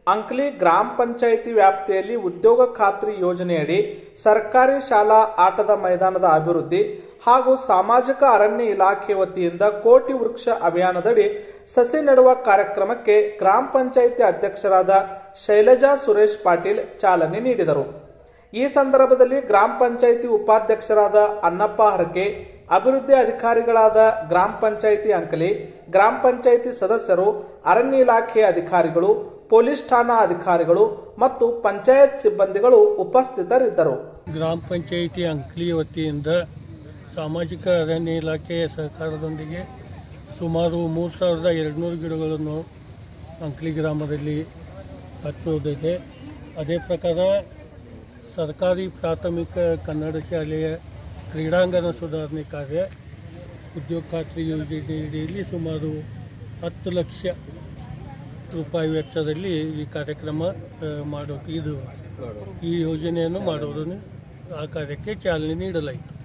ಅಂಕ್ಲಿ ಗ್ರಾಮ ಪಂಚಾಯಿತಿ ವ್ಯಾಪ್ತಿಯಲ್ಲಿ ಉದ್ಯೋಗ ಖಾತ್ರಿ ಯೋಜನೆಯಡಿ ಸರ್ಕಾರಿ ಶಾಲಾ ಆಟದ ಮೈದಾನದ ಅಭಿವೃದ್ಧಿ ಹಾಗೂ ಸಾಮಾಜಿಕ ಅರಣ್ಯ ಇಲಾಖೆ ವತಿಯಿಂದ ಕೋಟಿ ವೃಕ್ಷ ಅಭಿಯಾನದಡಿ ಸಸಿ ನೆಡುವ ಕಾರ್ಯಕ್ರಮಕ್ಕೆ ಗ್ರಾಮ ಪಂಚಾಯಿತಿ ಅಧ್ಯಕ್ಷರಾದ ಶೈಲಜಾ ಸುರೇಶ್ ಪಾಟೀಲ್ ಚಾಲನೆ ನೀಡಿದರು ಈ ಸಂದರ್ಭದಲ್ಲಿ ಗ್ರಾಮ ಪಂಚಾಯಿತಿ ಉಪಾಧ್ಯಕ್ಷರಾದ ಅನ್ನಪ್ಪ ಹರಕೆ ಅಭಿವೃದ್ಧಿ ಅಧಿಕಾರಿಗಳಾದ ಗ್ರಾಮ ಪಂಚಾಯಿತಿ ಅಂಕಲಿ ಗ್ರಾಮ ಪಂಚಾಯಿತಿ ಸದಸ್ಯರು ಅರಣ್ಯ ಇಲಾಖೆಯ ಅಧಿಕಾರಿಗಳು ಪೊಲೀಸ್ ಠಾಣಾ ಅಧಿಕಾರಿಗಳು ಮತ್ತು ಪಂಚಾಯತ್ ಸಿಬ್ಬಂದಿಗಳು ಉಪಸ್ಥಿತರಿದ್ದರು ಗ್ರಾಮ ಪಂಚಾಯಿತಿ ಅಂಕ್ಲಿ ವತಿಯಿಂದ ಸಾಮಾಜಿಕ ಅರಣ್ಯ ಇಲಾಖೆಯ ಸಹಕಾರದೊಂದಿಗೆ ಸುಮಾರು ಮೂರು ಸಾವಿರದ ಎರಡುನೂರು ಗಿಡಗಳನ್ನು ಅಂಕ್ಲಿ ಗ್ರಾಮದಲ್ಲಿ ಹಚ್ಚುವುದಿದೆ ಅದೇ ಪ್ರಕಾರ ಸರ್ಕಾರಿ ಪ್ರಾಥಮಿಕ ಕನ್ನಡ ಶಾಲೆಯ ಕ್ರೀಡಾಂಗಣ ಸುಧಾರಣೆ ಕಾರ್ಯ ಉದ್ಯೋಗ ಖಾತ್ರಿ ಯೋಜನೆಯಡಿಯಲ್ಲಿ ಸುಮಾರು ಹತ್ತು ಲಕ್ಷ ರೂಪಾಯಿ ವೆಚ್ಚದಲ್ಲಿ ಈ ಕಾರ್ಯಕ್ರಮ ಆ, ಮಾಡೋದು ಇದು ಈ ಯೋಜನೆಯನ್ನು ಮಾಡುವುದನ್ನು ಆ ಕಾರ್ಯಕ್ಕೆ ಚಾಲನೆ ನೀಡಲಾಯಿತು